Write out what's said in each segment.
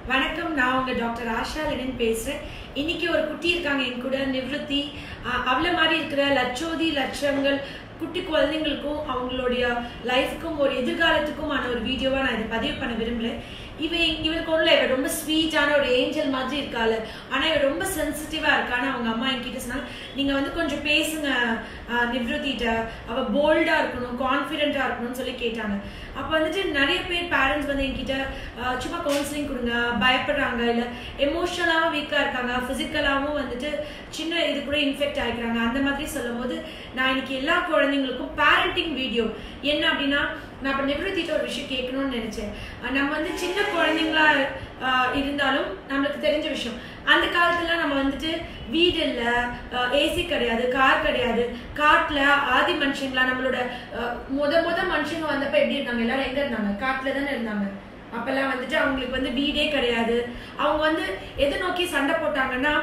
வணக்கம் நான் உங்க டாக்டர் ஆஷா லெனின் பேசுறேன் இன்னைக்கு ஒரு குட்டி இருக்காங்க என் கூட நிவೃತ್ತಿ அவள மாதிரி இருக்கிற லட்சோதி லட்சங்கள் குட்டி குழந்தைங்களுக்கும் அவங்களுடைய லைஃப்க்கும் ஒரு எதிர்காலத்துக்குமான ஒரு வீடியோவா நான் இதை பதிவு பண்ண விரும்பல இவ இவளுக்கு ஒண்ணுல இவ ரொம்ப ஸ்வீட்டான ஒரு ஏஞ்சல் மாதிரி இருக்காள் ஆனா இவ ரொம்ப சென்சிட்டிவா இருக்கான்னு அவங்க அம்மா என்கிட்ட சொன்னாங்க நீங்க வந்து கொஞ்சம் பேசுங்க நிவೃத்திட்ட அவ போல்டா இருக்கணும் கான்ஃபிடென்ட்டா இருக்கணும்னு சொல்லி கேட்டாங்க அப்ப வந்துட்டு நிறைய பேர் பேரண்ட்ஸ் வந்து என்கிட்ட அஹ், சும்மா கவுன்சிலிங் கொடுங்க பயப்படுறாங்க இல்ல எமோஷனலாவும் வீக்கா இருக்காங்க பிசிக்கலாவும் வந்துட்டு சின்ன இது கூட இன்ஃபெக்ட் ஆகிக்கிறாங்க அந்த மாதிரி சொல்லும் போது நான் இன்னைக்கு எல்லா குழந்தைங்களுக்கும் பேரண்டிங் வீடியோ என்ன அப்படின்னா நான் இப்போ நிவೃத்திட்ட ஒரு விஷயம் கேட்கணும்னு நினைச்சேன் அஹ் நம்ம வந்து சின்ன குழந்தைங்களா அஹ், இருந்தாலும் நம்மளுக்கு தெரிஞ்ச விஷயம் அந்த காலத்துல நம்ம வந்துட்டு வீடு இல்ல ஏசி கிடையாது கார் கிடையாது காட்டுல ஆதி மனுஷங்களா நம்மளோட அஹ், முத முத மனுஷங்க வந்தப்ப எப்படி இருந்தாங்க எல்லாரும் எங்க இருந்தாங்க காட்டுல தானே இருந்தாங்க அப்பெல்லாம் வந்துட்டு அவங்களுக்கு வந்து வீடே கிடையாது அவங்க வந்து எதை நோக்கி சண்டை போட்டாங்கன்னா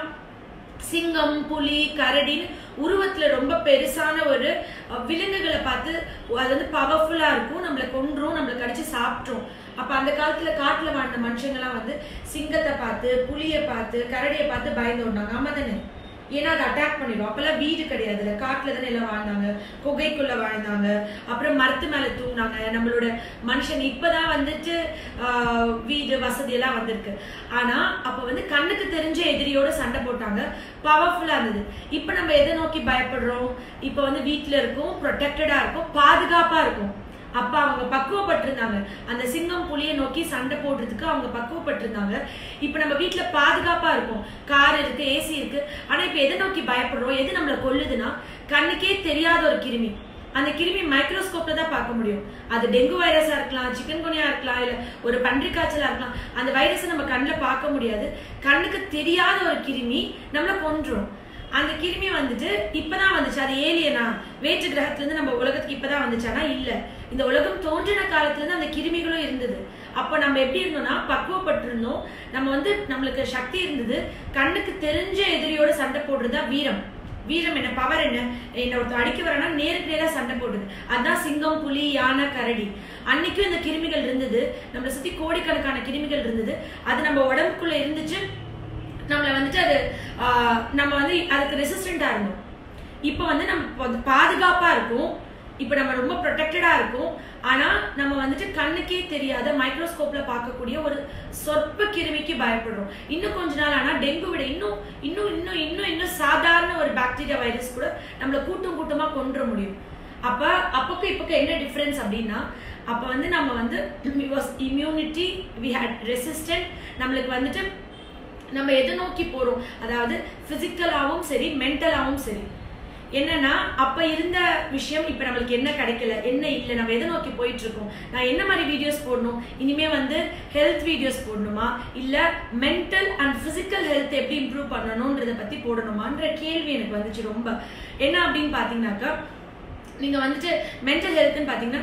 சிங்கம் புலி கரடின்னு உருவத்துல ரொம்ப பெருசான ஒரு அஹ், விலங்குகளை பார்த்து அது வந்து பவர்ஃபுல்லா இருக்கும் நம்மளை கொன்றும் நம்மளை கடிச்சு சாப்பிட்ரும் அப்ப அந்த காலத்துல காட்டுல வாழ்ந்த மனுஷங்கெல்லாம் வந்து சிங்கத்தை பார்த்து புலியை பார்த்து கரடியை பார்த்து பயந்து ஓடினாங்க ஆமா தானே ஏன்னா அது அட்டாக் பண்ணிடும் அப்பெல்லாம் வீடு கிடையாதுல்ல காட்டுல தானே எல்லாம் வாழ்ந்தாங்க குகைக்குள்ள வாழ்ந்தாங்க அப்புறம் மரத்து மேல தூங்கினாங்க நம்மளோட மனுஷன் இப்பதான் வந்துட்டு ஆஹ், வீடு வசதி எல்லாம் வந்திருக்கு ஆனா அப்ப வந்து கண்ணுக்கு தெரிஞ்ச எதிரியோட சண்டை போட்டாங்க பவர்ஃபுல்லா இருந்தது இப்ப நம்ம எதை நோக்கி பயப்படுறோம் இப்ப வந்து வீட்டுல இருக்கும் ப்ரொடெக்டடா இருக்கும் பாதுகாப்பா இருக்கும் அப்ப அவங்க பக்குவப்பட்டிருந்தாங்க அந்த சிங்கம் புலியை நோக்கி சண்டை போடுறதுக்கு அவங்க பக்குவப்பட்டிருந்தாங்க இப்ப நம்ம வீட்ல பாதுகாப்பா இருக்கும் கார் இருக்கு ஏசி இருக்கு ஆனா இப்ப எதை நோக்கி பயப்படுறோம் எது நம்மள கொல்லுதுன்னா கண்ணுக்கே தெரியாத ஒரு கிருமி அந்த கிருமி மைக்ரோஸ்கோப்ல தான் பார்க்க முடியும் அது டெங்கு வைரஸா இருக்கலாம் சிக்கன் குனியா இருக்கலாம் இல்ல ஒரு பன்றி காய்ச்சலா இருக்கலாம் அந்த வைரஸை நம்ம கண்ணுல பார்க்க முடியாது கண்ணுக்கு தெரியாத ஒரு கிருமி நம்மள கொன்றும் அந்த கிருமி வந்துட்டு இப்பதான் வந்துச்சு அது ஏலியனா வேற்று கிரகத்துல இருந்து நம்ம உலகத்துக்கு இப்பதான் வந்துச்சானா இல்ல இந்த உலகம் தோன்றின காலத்துல இருந்து அந்த கிருமிகளும் இருந்தது அப்ப நம்ம எப்படி இருந்தோம்னா பக்குவப்பட்டிருந்தோம் நம்ம வந்து நம்மளுக்கு சக்தி இருந்தது கண்ணுக்கு தெரிஞ்ச எதிரியோட சண்டை போடுறதா வீரம் வீரம் என்ன பவர் என்ன என்ன ஒருத்தர் அடிக்க வரனா நேருக்கு நேரா சண்டை போடுது அதான் சிங்கம் புலி யானை கரடி அன்னைக்கும் இந்த கிருமிகள் இருந்தது நம்மளை சுத்தி கோடிக்கணக்கான கிருமிகள் இருந்தது அது நம்ம உடம்புக்குள்ள இருந்துச்சு நம்மளை வந்துட்டு அது ஆஹ், நம்ம வந்து அதுக்கு ரெசிஸ்டண்டா இருந்தோம் இப்போ வந்து நம்ம பா- பாதுகாப்பா இருக்கும் இப்போ நம்ம ரொம்ப ப்ரொடெக்டடா இருக்கும் ஆனா நம்ம வந்துட்டு கண்ணுக்கே தெரியாத மைக்ரோஸ்கோப்ல பார்க்கக்கூடிய ஒரு சொற்ப கிருமிக்கு பயப்படுறோம் இன்னும் கொஞ்ச நாள் ஆனா டெங்கு விட இன்னும் இன்னும் இன்னும் இன்னும் இன்னும் சாதாரண ஒரு பாக்டீரியா வைரஸ் கூட நம்மள கூட்டம் கூட்டமா கொன்ற முடியும் அப்ப அப்பக்கு இப்பக்கு என்ன டிஃபரன்ஸ் அப்படின்னா அப்ப வந்து நம்ம வந்து இம்யூனிட்டி வி ஹேட் ரெசிஸ்டன்ட் நம்மளுக்கு வந்துட்டு நம்ம எதை நோக்கி போறோம் அதாவது பிசிக்கலாவும் சரி மென்டலாவும் சரி என்னன்னா அப்ப இருந்த விஷயம் இப்ப நம்மளுக்கு என்ன கிடைக்கல என்ன இல்ல நம்ம எதை நோக்கி போயிட்டு இருக்கோம் நான் என்ன மாதிரி வீடியோஸ் போடணும் இனிமே வந்து ஹெல்த் வீடியோஸ் போடணுமா இல்ல மென்டல் அண்ட் பிசிக்கல் ஹெல்த் எப்படி இம்ப்ரூவ் பண்ணணும்ன்றத பத்தி போடணுமான்ற கேள்வி எனக்கு வந்துச்சு ரொம்ப என்ன அப்படின்னு பாத்தீங்கன்னாக்கா நீங்க வந்துட்டு மென்டல் ஹெல்த்னு பாத்தீங்கன்னா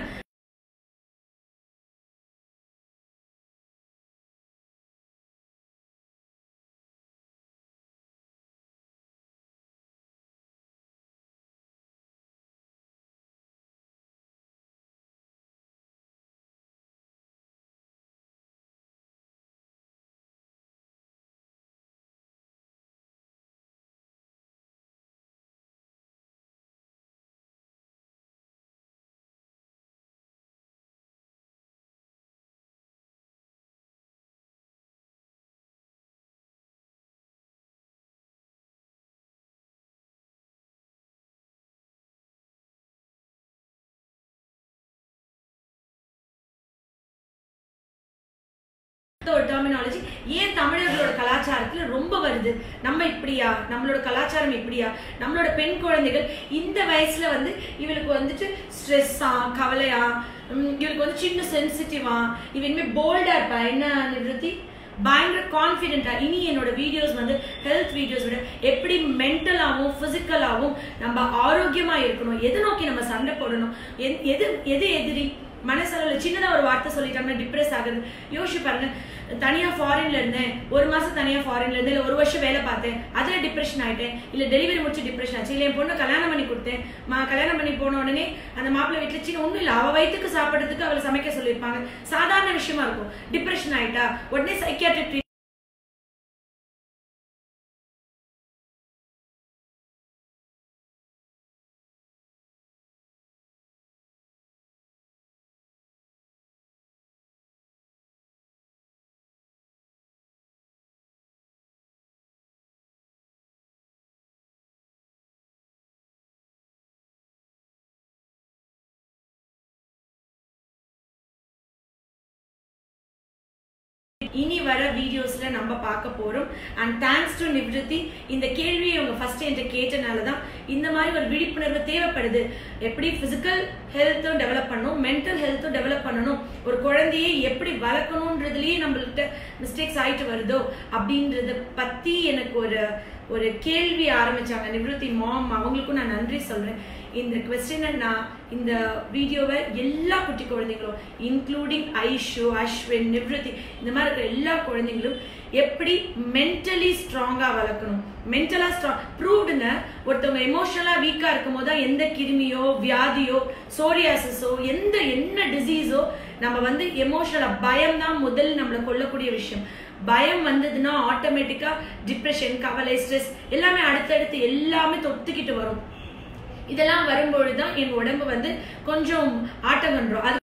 ஒரு டெர்மினாலஜி ஏன் தமிழர்களோட கலாச்சாரத்துல ரொம்ப வருது நம்ம இப்படியா நம்மளோட கலாச்சாரம் இப்படியா நம்மளோட பெண் குழந்தைகள் இந்த வயசுல வந்து இவளுக்கு வந்துட்டு ஸ்ட்ரெஸ்ஸா கவலையா உம், இவளுக்கு வந்து சின்ன சென்சிட்டிவா இவ இனிமே போல்டா இருப்பா என்ன நிவೃತ್ತಿ பயங்கர கான்ஃபிடென்ட்டா இனி என்னோட வீடியோஸ் வந்து ஹெல்த் வீடியோஸ் விட எப்படி மென்டலாவும் பிசிக்கலாவும் நம்ம ஆரோக்கியமா இருக்கணும் எதை நோக்கி நம்ம சண்டை போடணும் எது- எது எது எதிரி மனசளவுல சின்னதா ஒரு வார்த்தை சொல்லிட்டாங்கன்னா டிப்ரெஸ் ஆகுது யோசிச்சு பாருங்க தனியா ஃபாரின்ல இருந்தேன் ஒரு மாசம் தனியா ஃபாரின்ல இருந்தேன் இல்ல ஒரு வருஷம் வேலை பார்த்தேன் அதுல டிப்ரெஷன் ஆயிட்டேன் இல்ல டெலிவரி முடிச்சு டிப்ரெஷன் ஆச்சு இல்ல என் பொண்ணு கல்யாணம் பண்ணி கொடுத்தேன் மா கல்யாணம் பண்ணி போன உடனே அந்த மாப்பிள்ளை வீட்டுல சின்ன ஒண்ணும் இல்ல அவ வயிற்றுக்கு சாப்பிடுறதுக்கு அவளை சமைக்க சொல்லியிருப்பாங்க சாதாரண விஷயமா இருக்கும் டிப்ரெஷன் ஆயிட்டா உடனே சைக்கியாட்ரிக் இனி வர வீடியோஸ்ல நம்ம பார்க்க போறோம் அண்ட் தேங்க்ஸ் டு நிவ்ருத்தி இந்த கேள்வியை அவங்க ஃபர்ஸ்ட் என்கிட்ட கேட்டனால தான் இந்த மாதிரி ஒரு விழிப்புணர்வு தேவைப்படுது எப்படி பிசிக்கல் ஹெல்த்தும் டெவலப் பண்ணணும் மென்டல் ஹெல்த்தும் டெவலப் பண்ணணும் ஒரு குழந்தையை எப்படி வளர்க்கணுன்றதுலயே நம்மள்கிட்ட மிஸ்டேக்ஸ் ஆயிட்டு வருதோ அப்படின்றத பத்தி எனக்கு ஒரு ஒரு கேள்வி ஆரம்பிச்சாங்க நிவೃತ್ತಿ மாம் அவங்களுக்கும் நான் நன்றி சொல்றேன் இந்த கொஸ்டினை நான் இந்த வீடியோவை எல்லா குட்டி குழந்தைங்களும் இன்க்ளூடிங் ஐஷு அஸ்வின் நிவೃತ್ತಿ இந்த மாதிரி இருக்கிற எல்லா குழந்தைங்களும் எப்படி மென்டலி ஸ்ட்ராங்கா வளர்க்கணும் மென்டலா ஸ்ட்ராங் ப்ரூவ்டுங்க ஒருத்தவங்க எமோஷனலா வீக்கா இருக்கும் போது எந்த கிருமியோ வியாதியோ சோரியாசிஸோ எந்த என்ன டிசீஸோ நம்ம வந்து எமோஷனலா பயம் தான் முதல் நம்மளை கொல்லக்கூடிய விஷயம் பயம் வந்ததுன்னா ஆட்டோமேட்டிக்கா டிப்ரெஷன் கவலை ஸ்ட்ரெஸ் எல்லாமே அடுத்தடுத்து எல்லாமே தொத்துக்கிட்டு வரும் இதெல்லாம் வரும்பொழுதுதான் என் உடம்பு வந்து கொஞ்சம் ஆட்டம் பண்றோம் அது